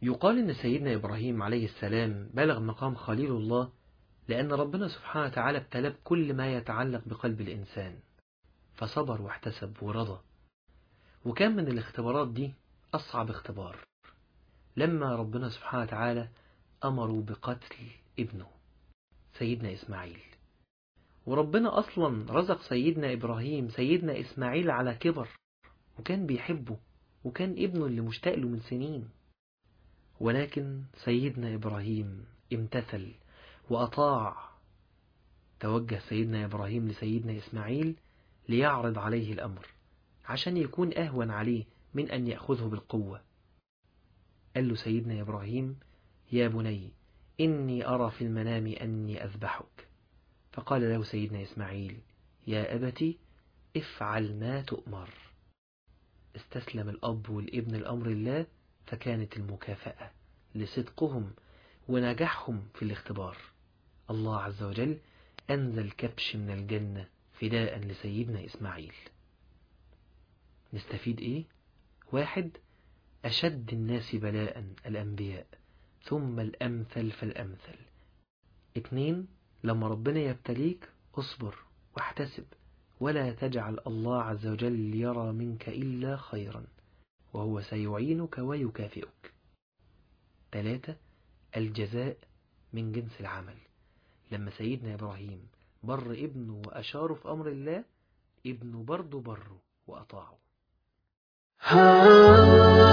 يقال إن سيدنا إبراهيم عليه السلام بلغ مقام خليل الله لأن ربنا سبحانه وتعالى ابتلى بكل ما يتعلق بقلب الإنسان فصبر واحتسب ورضى وكان من الاختبارات دي أصعب اختبار لما ربنا سبحانه وتعالى أمروا بقتل ابنه سيدنا إسماعيل وربنا أصلا رزق سيدنا إبراهيم سيدنا إسماعيل على كبر وكان بيحبه وكان ابنه اللي مشتاق له من سنين ولكن سيدنا إبراهيم امتثل وأطاع توجه سيدنا إبراهيم لسيدنا إسماعيل ليعرض عليه الأمر عشان يكون أهون عليه من أن يأخذه بالقوة قال له سيدنا إبراهيم يا بني إني أرى في المنام أني أذبحك فقال له سيدنا إسماعيل يا أبتي افعل ما تؤمر استسلم الأب والابن الأمر الله فكانت المكافأة لصدقهم ونجاحهم في الاختبار الله عز وجل أنزل كبش من الجنة فداء لسيدنا إسماعيل نستفيد إيه؟ واحد أشد الناس بلاء الأنبياء ثم الأمثل فالأمثل اتنين لما ربنا يبتليك اصبر واحتسب ولا تجعل الله عز وجل يرى منك إلا خيرا وهو سيعينك ويكافئك ثلاثة الجزاء من جنس العمل لما سيدنا إبراهيم بر ابنه وأشاره في أمر الله ابنه برضه بره وأطاعه